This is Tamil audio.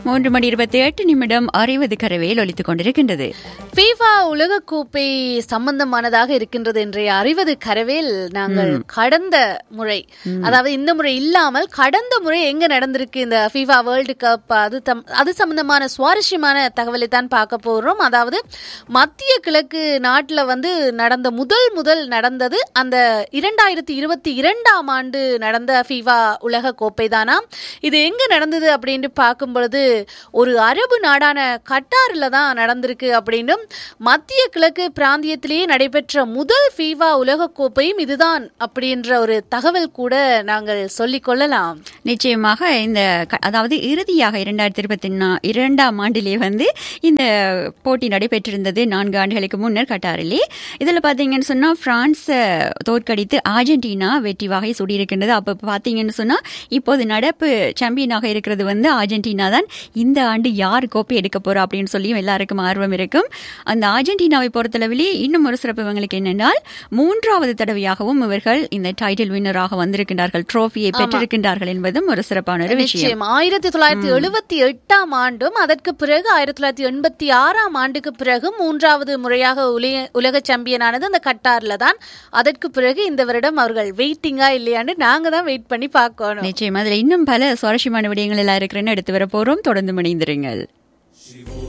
மூன்று மணி இருபத்தி எட்டு நிமிடம் அறுபது கரவேல் ஒலித்துக் கொண்டிருக்கின்றது ஃபீஃபா உலகக்கோப்பை சம்பந்தமானதாக இருக்கின்றது இன்றைய அறிவது கரவேல் நாங்கள் கடந்த முறை அதாவது இந்த முறை இல்லாமல் கடந்த முறை எங்க நடந்திருக்கு இந்த ஃபீஃபா வேர்ல்டு கப் அது தம்- அது சம்பந்தமான சுவாரஸ்யமான தகவலை தான் பார்க்க போறோம் அதாவது மத்திய கிழக்கு நாட்டுல வந்து நடந்த முதல் முதல் நடந்தது அந்த இரண்டாயிரத்தி இருபத்தி இரண்டாம் ஆண்டு நடந்த ஃபீஃபா உலக கோப்பை தானா இது எங்க நடந்தது அப்படின்னு பார்க்கும் பொழுது ஒரு அரபு நாடான கட்டாரில் தான் நடந்திருக்கு அப்படின்னும் மத்திய கிழக்கு பிராந்தியத்திலேயே நடைபெற்ற முதல் ஃபீஃபா உலக கோப்பையும் இதுதான் அப்படின்ற ஒரு தகவல் கூட நாங்கள் சொல்லிக் கொள்ளலாம் நிச்சயமாக இந்த க- அதாவது இறுதியாக இரண்டாயிரத்தி இருபத்தி இரண்டாம் ஆண்டிலே வந்து இந்த போட்டி நடைபெற்றிருந்தது நான்கு ஆண்டுகளுக்கு முன்னர் கட்டாரிலே இதில் பார்த்தீங்கன்னு சொன்னால் பிரான்ஸை தோற்கடித்து அர்ஜென்டினா வெற்றி வகை சூடியிருக்கின்றது அப்போ பார்த்தீங்கன்னு சொன்னால் இப்போது நடப்பு சாம்பியனாக இருக்கிறது வந்து அர்ஜென்டினா தான் இந்த ஆண்டு யார் கோப்பை எடுக்க போறா அப்படின்னு சொல்லியும் எல்லாருக்கும் ஆர்வம் இருக்கும் அந்த அர்ஜென்டினாவை பொறுத்தளவிலே இன்னும் ஒரு சிறப்பு இவங்களுக்கு என்னென்றால் மூன்றாவது தடவையாகவும் இவர்கள் இந்த டைட்டில் வின்னராக வந்திருக்கின்றார்கள் ட்ரோஃபியை பெற்றிருக்கின்றார்கள் என்பதும் ஒரு சிறப்பான ஒரு விஷயம் நிச்சயம் ஆயிரத்தி தொள்ளாயிரத்தி எழுபத்தி எட்டாம் ஆண்டும் அதற்கு பிறகு ஆயிரத்தி தொள்ளாயிரத்தி எண்பத்தி ஆறாம் ஆண்டுக்கு பிறகு மூன்றாவது முறையாக உலக உலக சாம்பியனானது அந்த கட்டார்ல தான் அதற்கு பிறகு இந்த வருடம் அவர்கள் வெயிட்டிங்கா இல்லையான்னு நாங்க தான் வெயிட் பண்ணி பார்க்கணும் நிச்சயம் அதுல இன்னும் பல சுவாரஸ்யமான விடயங்கள் எல்லாம் இருக்கிறேன்னு எடுத்து வர போறோம் தொடர்ந்து மணிந்திருங்கள்